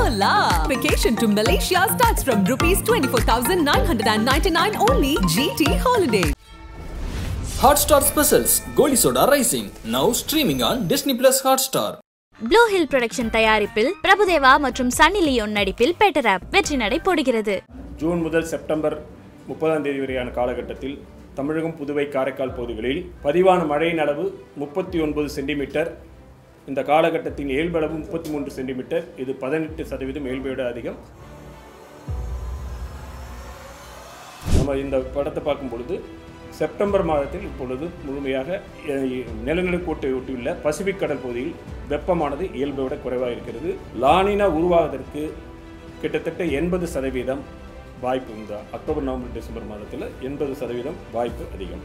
Hola! Vacation to Malaysia starts from rupees 24,999 only GT Holiday. Hotstar Specials Goli Soda Rising now streaming on Disney Plus Hotstar. Blue Hill production தயாரிப்பில் பிரபுதேவா மற்றும் Sunny Leone நடிப்பில் Petta rap வெற்றி நடை போடுகிறது June முதல் September முப்பதாம் தேதி வரையான காலகட்டத்தில் தமிழகம் புதுவை காரைக்கால் பகுதிகளில் பதிவான மழையின் அளவு முப்பத்தி ஒன்பது சென்டிமீட்டர் இந்த காலகட்டத்தின் இயல்பளவு முப்பத்தி மூன்று சென்டிமீட்டர் இது பதினெட்டு சதவீதம் இயல்பை விட அதிகம் நம்ம இந்த படத்தை பார்க்கும் பொழுது செப்டம்பர் மாதத்தில் இப்பொழுது முழுமையாக அஹ், நிலநடுக்கோட்டை ஒட்டியுள்ள பசிபிக் கடல் பகுதியில் வெப்பமானது இயல்பை விட குறைவாக இருக்கிறது லானினா உருவாவதற்கு கிட்டத்தட்ட எண்பது சதவீதம் வாய்ப்பு இந்த அக்டோபர் நவம்பர் டிசம்பர் மாதத்தில் எண்பது சதவீதம் வாய்ப்பு அதிகம்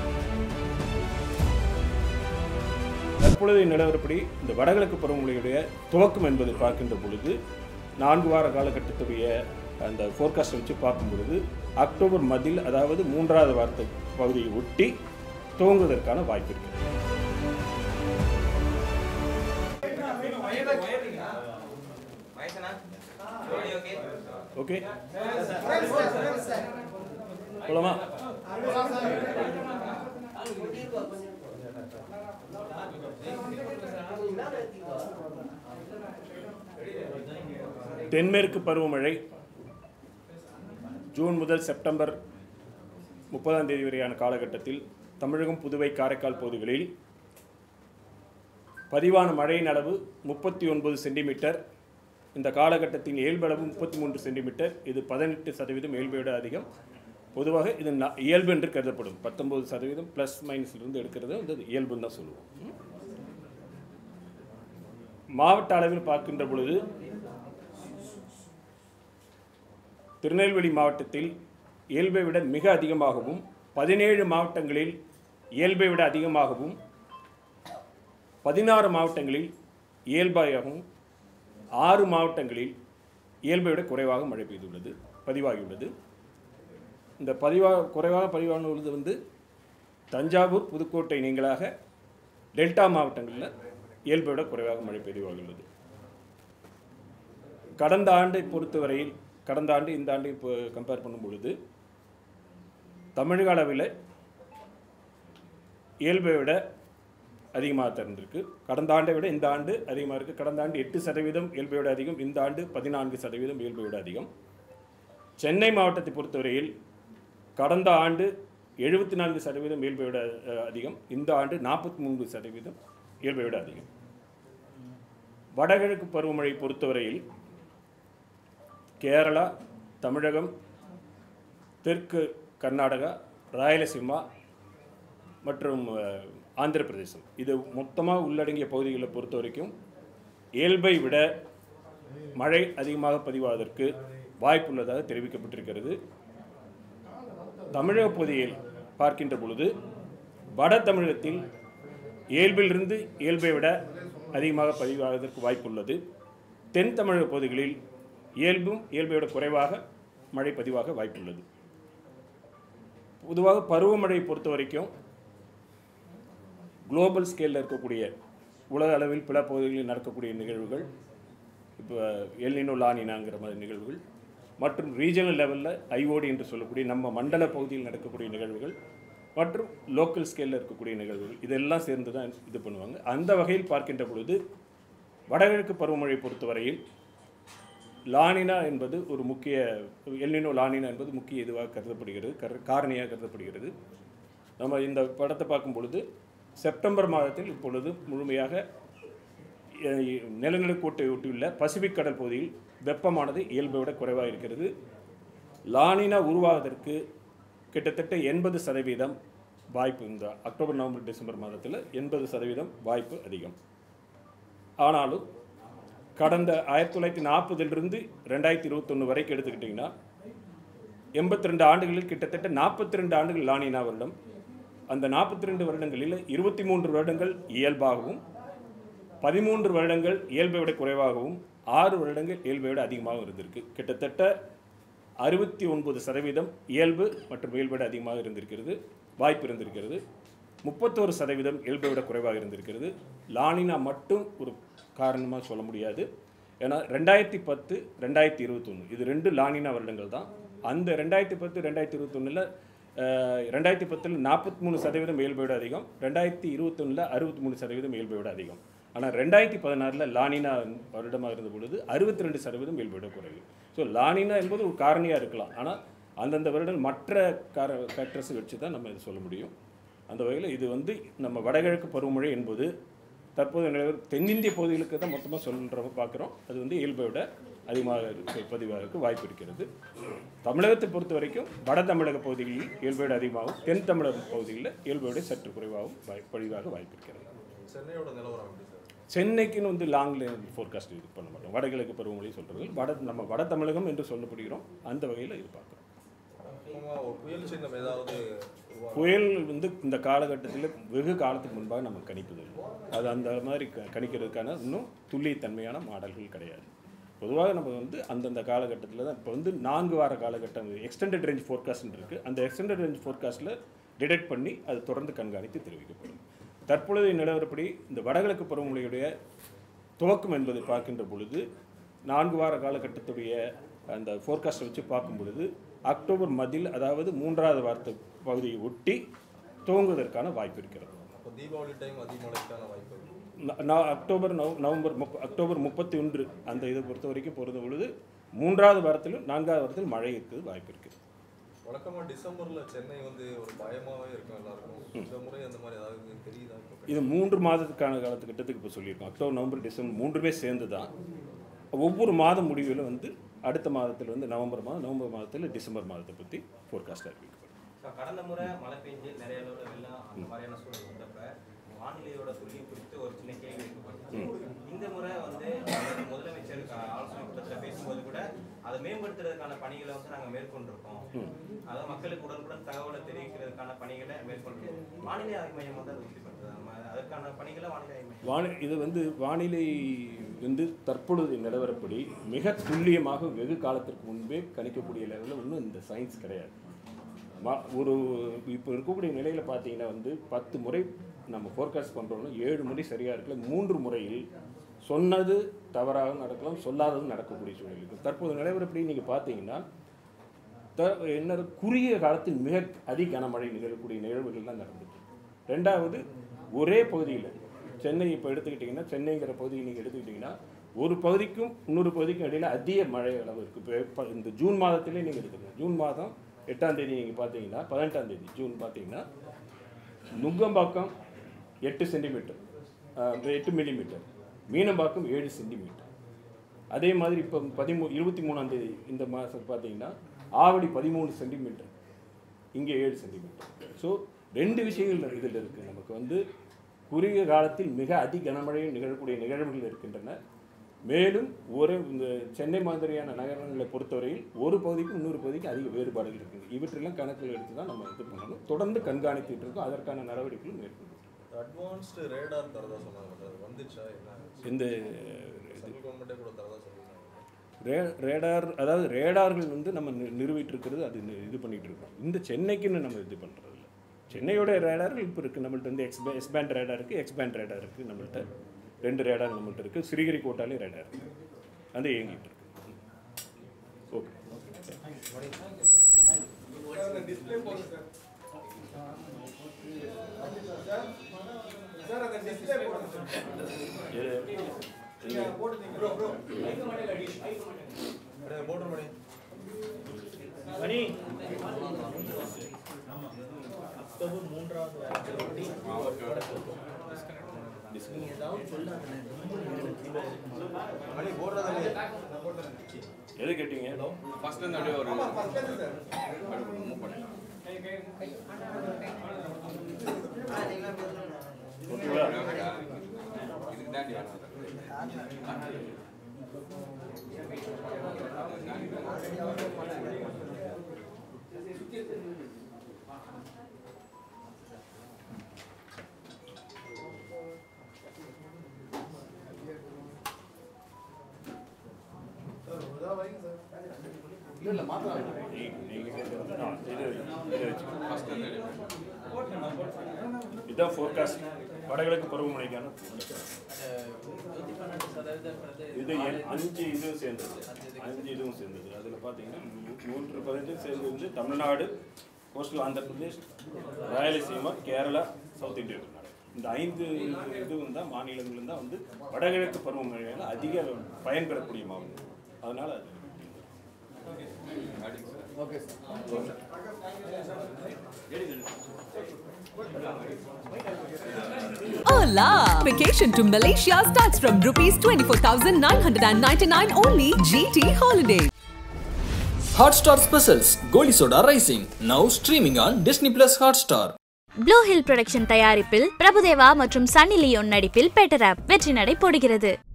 தற்பொழுதைய நிலவரப்படி இந்த வடகிழக்கு பருவமழையுடைய துவக்கம் என்பதை பார்க்கின்ற பொழுது நான்கு வார காலகட்டத்துடைய அந்த ஃபோர்காஸ்ட்டை வச்சு பார்க்கும் பொழுது அக்டோபர் மதில் அதாவது மூன்றாவது வாரத்து பகுதியை ஒட்டி துவங்குவதற்கான வாய்ப்பு இருக்கிறது ஓகே போலாமா தென்மேற்கு பருவமழை ஜூன் முதல் செப்டம்பர் முப்பதாம் தேதி வரையான காலகட்டத்தில் தமிழகம் புதுவை காரைக்கால் பகுதிகளில் பதிவான மழையின் அளவு முப்பத்தி ஒன்பது சென்டிமீட்டர் இந்த காலகட்டத்தின் இயல்பளவு முப்பத்தி மூன்று சென்டிமீட்டர் இது பதினெட்டு சதவீதம் இயல்பை விட அதிகம் பொதுவாக இது ந- இயல்பு என்று கருதப்படும் பத்தொன்பது சதவீதம் ப்ளஸ் மைனஸ்லேருந்து எடுக்கிறது வந்து அது இயல்புன்னு தான் சொல்லுவோம் மாவட்ட அளவில் பார்க்கின்ற பொழுது திருநெல்வேலி மாவட்டத்தில் இயல்பை விட மிக அதிகமாகவும் பதினேழு மாவட்டங்களில் இயல்பை விட அதிகமாகவும் பதினாறு மாவட்டங்களில் இயல்பாகவும் ஆறு மாவட்டங்களில் இயல்பை விட குறைவாக மழை பெய்துள்ளது பதிவாகியுள்ளது இந்த பதிவாக குறைவாக பதிவானது வந்து தஞ்சாவூர் புதுக்கோட்டை நீங்களாக டெல்டா மாவட்டங்களில் இயல்பை விட குறைவாக மழை பதிவாகியுள்ளது கடந்த ஆண்டை பொறுத்தவரையில் கடந்த ஆண்டு இந்த ஆண்டை இப்போ கம்பேர் பண்ணும் பொழுது தமிழக அளவில் இயல்பை விட அதிகமாக திறந்திருக்கு கடந்த ஆண்டை விட இந்த ஆண்டு அதிகமாக இருக்குது கடந்த ஆண்டு எட்டு சதவீதம் இயல்பை விட அதிகம் இந்த ஆண்டு பதினான்கு சதவீதம் இயல்பை விட அதிகம் சென்னை மாவட்டத்தை பொறுத்தவரையில் கடந்த ஆண்டு எழுபத்தி நான்கு சதவீதம் இயல்பை விட அஹ், அதிகம் இந்த ஆண்டு நாற்பத்தி மூன்று சதவீதம் இயல்பை விட அதிகம் வடகிழக்கு பருவமழை பொறுத்தவரையில் கேரளா தமிழகம் தெற்கு கர்நாடகா ராயலசீமா மற்றும் அஹ், ஆந்திர பிரதேசம் இது மொத்தமாக உள்ளடங்கிய பகுதிகளை பொறுத்த வரைக்கும் இயல்பை விட மழை அதிகமாக பதிவாவதற்கு வாய்ப்புள்ளதாக தெரிவிக்கப்பட்டிருக்கிறது தமிழக பகுதியில் பார்க்கின்ற பொழுது வட தமிழகத்தில் இயல்பிலிருந்து இயல்பை விட அதிகமாக பதிவாவதற்கு வாய்ப்புள்ளது தென் தமிழக பகுதிகளில் இயல்பும் இயல்பை விட குறைவாக மழை பதிவாக வாய்ப்புள்ளது பொதுவாக பருவமழையை பொறுத்த வரைக்கும் குளோபல் ஸ்கேலில் இருக்கக்கூடிய உலக அளவில் பிற பகுதிகளில் நடக்கக்கூடிய நிகழ்வுகள் இப்போ எல்னினோ லானினாங்கிற மாதிரி நிகழ்வுகள் மற்றும் ரீஜனல் லெவலில் ஐஓடி என்று சொல்லக்கூடிய நம்ம மண்டல பகுதியில் நடக்கக்கூடிய நிகழ்வுகள் மற்றும் லோக்கல் ஸ்கேலில் இருக்கக்கூடிய நிகழ்வுகள் இதெல்லாம் சேர்ந்து தான் இது பண்ணுவாங்க அந்த வகையில் பார்க்கின்ற பொழுது வடகிழக்கு பருவமழை பொறுத்தவரையில் லானினா என்பது ஒரு முக்கிய எல்னினோ லானினா என்பது முக்கிய இதுவாக கருதப்படுகிறது கர் காரணியாக கருதப்படுகிறது நம்ம இந்த படத்தை பார்க்கும் பொழுது செப்டம்பர் மாதத்தில் இப்பொழுது முழுமையாக அஹ், நிலநடுக்கோட்டை ஒட்டியுள்ள பசிபிக் கடல் பகுதியில் வெப்பமானது இயல்பை விட குறைவாக இருக்கிறது லானினா உருவாவதற்கு கிட்டத்தட்ட எண்பது சதவீதம் வாய்ப்பு இந்த அக்டோபர் நவம்பர் டிசம்பர் மாதத்தில் எண்பது சதவீதம் வாய்ப்பு அதிகம் ஆனாலும் கடந்த ஆயிரத்தி தொள்ளாயிரத்தி நாற்பதிலிருந்து ரெண்டாயிரத்தி இருபத்தொன்று வரைக்கும் எடுத்துக்கிட்டிங்கன்னா எண்பத்தி ரெண்டு ஆண்டுகளில் கிட்டத்தட்ட நாற்பத்தி ரெண்டு ஆண்டுகள் லானினா வருடம் அந்த நாற்பத்தி ரெண்டு வருடங்களில் இருபத்தி மூன்று வருடங்கள் இயல்பாகவும் பதிமூன்று வருடங்கள் இயல்பை விட குறைவாகவும் ஆறு வருடங்கள் இயல்பை விட அதிகமாகவும் இருந்திருக்கு கிட்டத்தட்ட அறுபத்தி ஒன்பது சதவீதம் இயல்பு மற்றும் இயல்பை விட அதிகமாக இருந்திருக்கிறது வாய்ப்பு இருந்திருக்கிறது முப்பத்தோரு சதவீதம் இயல்பை விட குறைவாக இருந்திருக்கிறது லானினா மட்டும் ஒரு காரணமாக சொல்ல முடியாது ஏன்னா ரெண்டாயிரத்தி பத்து ரெண்டாயிரத்தி இருபத்தொன்று இது ரெண்டு லானினா வருடங்கள் தான் அந்த ரெண்டாயிரத்தி பத்து ரெண்டாயிரத்தி இருபத்தொன்னில் ரெண்டாயிரத்தி பத்தில் நாற்பத்தி மூணு சதவீதம் இயல்பை விட அதிகம் ரெண்டாயிரத்தி இருபத்தொன்னில் அறுபத்தி மூணு சதவீதம் இயல்பை விட அதிகம் ஆனால் ரெண்டாயிரத்தி பதினாறில் லானினா வருடமாக இருந்த பொழுது அறுபத்தி ரெண்டு சதவீதம் இயல்பை விட குறைவு ஸோ லானினா என்பது ஒரு காரணியாக இருக்கலாம் ஆனால் அந்தந்த வருடம் மற்ற கார ஃபேக்டர்ஸ் வச்சு தான் நம்ம இது சொல்ல முடியும் அந்த வகையில் இது வந்து நம்ம வடகிழக்கு பருவமழை என்பது தற்போது நிலவர தென்னிந்திய பகுதிகளுக்கு தான் மொத்தமாக சொல்கிற பார்க்குறோம் அது வந்து இயல்பை விட அதிகமாக இருக்க- பதிவாகிறதுக்கு வாய்ப்பு இருக்கிறது தமிழகத்தை பொறுத்த வரைக்கும் வட தமிழக பகுதிகளில் இயல்பை விட அதிகமாகவும் தென் தமிழக பகுதிகளில் இயல்பை விட சற்று குறைவாகவும் வாய் பதிவாக வாய்ப்பு இருக்கிறது சென்னையோட நிலவரம் எப்படி சார் சென்னைக்குன்னு வந்து லாங்ல ஃபோர்காஸ்ட் இது பண்ண மாட்டோம் வடகிழக்கு பருவமழை சொல்கிறது வட நம்ம வட தமிழகம் என்று சொல்லப்படுகிறோம் அந்த வகையில் இது பார்க்குறோம் முக்கியமாக ஒரு புயல் சின்னம் ஏதாவது உருவா- புயல் வந்து இந்த காலகட்டத்தில் வெகு காலத்துக்கு முன்பாக நம்ம கணிப்பது அது அந்த மாதிரி க- கணிக்கிறதுக்கான இன்னும் துல்லியத்தன்மையான மாடல்கள் கிடையாது பொதுவாக நம்ம வந்து அந்தந்த காலகட்டத்தில் தான் இப்போ வந்து நான்கு வார காலகட்டம் எக்ஸ்டெண்டட் ரேஞ்ச் ஃபோர்காஸ்ட் இருக்குது அந்த எக்ஸ்டெண்டட் ரேஞ்ச் ஃபோர்காஸ்ட்டில் டிடெக்ட் பண்ணி அது தொடர்ந்து கண்காணித்து தெரிவிக்கப்படும் தற்பொழுதைய நிலவரப்படி இந்த வடகிழக்கு பருவமழையுடைய துவக்கம் என்பதை பார்க்கின்ற பொழுது நான்கு வார காலகட்டத்துடைய அந்த ஃபோர்காஸ்ட்டை வச்சு பார்க்கும் பொழுது அக்டோபர் மதில் அதாவது மூன்றாவது வாரத்து பகுதியை ஒட்டி துவங்குவதற்கான வாய்ப்பு இருக்கிறது இப்போ தீபாவளி டைம் அதிமழைக்கான வாய்ப்பு இருக்கு. ந- ந- அக்டோபர் நவ நவம்பர் முப்ப அக்டோபர் முப்பத்தி ஒன்று அந்த இதை பொறுத்த வரைக்கும் பொறுத்த பொழுது மூன்றாவது வாரத்திலும் நான்காவது வாரத்திலும் மழை இருக்குது வாய்ப்பு இருக்குது வழக்கமா டிசம்பர்ல சென்னை வந்து ஒரு பயமாவே இருக்கும் எல்லாருக்கும் இந்த முறை அந்த மாதிரி ஏதாவது தெரியுதா இப்போ? இது மூன்று மாதத்துக்கான காலத்துக்கிட்டத்துக்கு இப்போ சொல்லியிருக்கோம் அக்டோபர் நவம்பர் டிசம்பர் மூன்றுமே சேர்ந்து தான் ஒவ்வொரு மாத முடிவிலும் வந்து அடுத்த மாதத்தில் வந்து நவம்பர் மாதம் நவம்பர் மாதத்தில் டிசம்பர் மாதத்தை பற்றி ஃபோர்காஸ்ட் அறிவிக்கப்படும் ஸோ கடந்த முறை மழை பெஞ்சு நிறைய அளவில் வெள்ளம் அந்த மாதிரியான சூழல் வந்தப்ப வானிலையோட துல்லியம் குறித்து ஒரு சின்ன கேள்வி எழுப்பப்பட்டுச்சு இந்த முறை வந்து அதாவது முதலமைச்சர் க- ஆலோசனை கூட்டத்தில் பேசும்போது கூட அதை மேம்படுத்துறதுக்கான பணிகளை வந்து நாங்கள் மேற்கொண்டிருக்கோம் அதாவது மக்களுக்கு உடனுக்குடன் தகவலை தெரிவிக்கிறதுக்கான பணிகளை மேற்கொண்டு வானிலை ஆய்வு மையம் வந்து அதை உறுதிப்படுத்துது நம்ம அதற்கான பணிகளை வானிலை ஆய்வு மையம் வானி இது வந்து வானிலை வந்து தற்பொழுது நிலவரப்படி மிக துல்லியமாக வெகு காலத்திற்கு முன்பே கணிக்கக்கூடிய லெவலில் இன்னும் இந்த சயின்ஸ் கிடையாது மா- ஒரு இப்போ இருக்கக்கூடிய நிலையில் பார்த்தீங்கன்னா வந்து பத்து முறை நம்ம ஃபோர்காஸ்ட் பண்ணுறோம்னா ஏழு முறை சரியாக இருக்கல மூன்று முறையில் சொன்னது தவறாக நடக்கலாம் சொல்லாதது நடக்கக்கூடிய சூழ்நிலை இருக்கும் தற்போது நிலவரப்படி நீங்கள் பார்த்தீங்கன்னா த என்ன குறுகிய காலத்தில் மிக அதிக கனமழை நிகழக்கூடிய நிகழ்வுகள்லாம் நடந்துச்சு ரெண்டாவது ஒரே பகுதியில் சென்னை இப்போ எடுத்துக்கிட்டிங்கன்னா சென்னைங்கிற பகுதியை நீங்கள் எடுத்துக்கிட்டிங்கன்னா ஒரு பகுதிக்கும் இன்னொரு பகுதிக்கும் இடையில் அதிக மழை அளவு இருக்குது இப்போ இந்த ஜூன் மாதத்திலே நீங்கள் எடுத்துக்கணும் ஜூன் மாதம் எட்டாம் தேதி நீங்கள் பார்த்தீங்கன்னா பதினெட்டாம் தேதி ஜூன் பார்த்தீங்கன்னா நுங்கம்பாக்கம் எட்டு சென்டிமீட்டர் எட்டு மில்லிமீட்டர் மீனம்பாக்கம் ஏழு சென்டிமீட்டர் அதே மாதிரி இப்போ பதிமூ இருபத்தி மூணாம் தேதி இந்த மாதம் பார்த்தீங்கன்னா ஆவடி பதிமூணு சென்டிமீட்டர் இங்கே ஏழு சென்டிமீட்டர் ஸோ ரெண்டு விஷயங்கள் இதில் இருக்குது நமக்கு வந்து குறுகிய காலத்தில் மிக அதி கனமழை நிகழக்கூடிய நிகழ்வுகள் இருக்கின்றன மேலும் ஒரு இந்த சென்னை மாதிரியான நகரங்களை பொறுத்தவரையில் ஒரு பகுதிக்கும் இன்னொரு பகுதிக்கும் அதிக வேறுபாடுகள் இருக்குது இவற்றெல்லாம் கணக்கில் எடுத்து தான் நம்ம இது பண்ணணும் தொடர்ந்து கண்காணித்துட்டு இருக்கோம் அதற்கான நடவடிக்கைகளும் மேற்கொள்ளும் அட்வான்ஸ்டு ரேடார் தரதா சொன்னாங்க அது வந்துச்சா என்ன இந்த சென்ட்ரல் கவர்மெண்ட்டே கூட தரதா சொல்லியிருந்தாங்க ரே ரேடார் அதாவது ரேடார்கள் வந்து நம்ம நி- நிறுவிட்டு இருக்கிறது அது நி- இது பண்ணிட்டு இருக்கோம் இந்த சென்னைக்குன்னு நம்ம இது பண்ணுறது இல்லை சென்னையோட ரேடார்கள் இப்போ இருக்குது நம்மள்ட்ட வந்து எக்ஸ் எக்ஸ்பேண்ட் ரேடார் இருக்குது எக்ஸ்பேண்ட் ரேடார் இருக்குது நம்மள்ட்ட ரெண்டு ரேடார் நம்மள்ட்ட இருக்குது சிறுகிரி கோட்டாலே ரேடார் இருக்குது அது இயங்கிட்டு இருக்கு ஓகே அப்படியே போட்டு மணி மணி போடுறதா எது கேட்டீங்க ஃபர்ஸ்ட்லேருந்து அப்படியே ஒரு மூவ் பண்ணலாம் ஓகேவா இதுக்கு தாண்டி வேணும் நீங்க கேட்டது ஆ, இது இது வச்சுக்கோங்க. ஃபர்ஸ்ட்லேருந்து இதுதான் ஃபோர்காஸ்ட் வடகிழக்கு பருவமழைக்கான இது எண் அஞ்சு இதுவும் சேர்ந்தது அஞ்சு இதுவும் சேர்ந்தது அதில் பார்த்தீங்கன்னா மூ- மூன்று பதினெட்டு சேர்ந்து வந்து Tamil Nadu coastal Andhra Pradesh Rayalaseema Kerala south India Karnataka இந்த ஐந்து இதுவும் தான் மாநிலங்களும் தான் வந்து வடகிழக்கு பருவமழையால் அதிக பயன் பெறக்கூடிய மாவட்டம் அதனால அது Hola! Vacation to Malaysia starts from rupees 24,999 only. GT Holiday. Hotstar Specials Goli Soda Rising now streaming on Disney Plus Hotstar. Blue Hill production தயாரிப்பில் பிரபுதேவா மற்றும் சன்னி லியோன் நடிப்பில் பெட்டர் ஆப் வெற்றி நடை போடுகிறது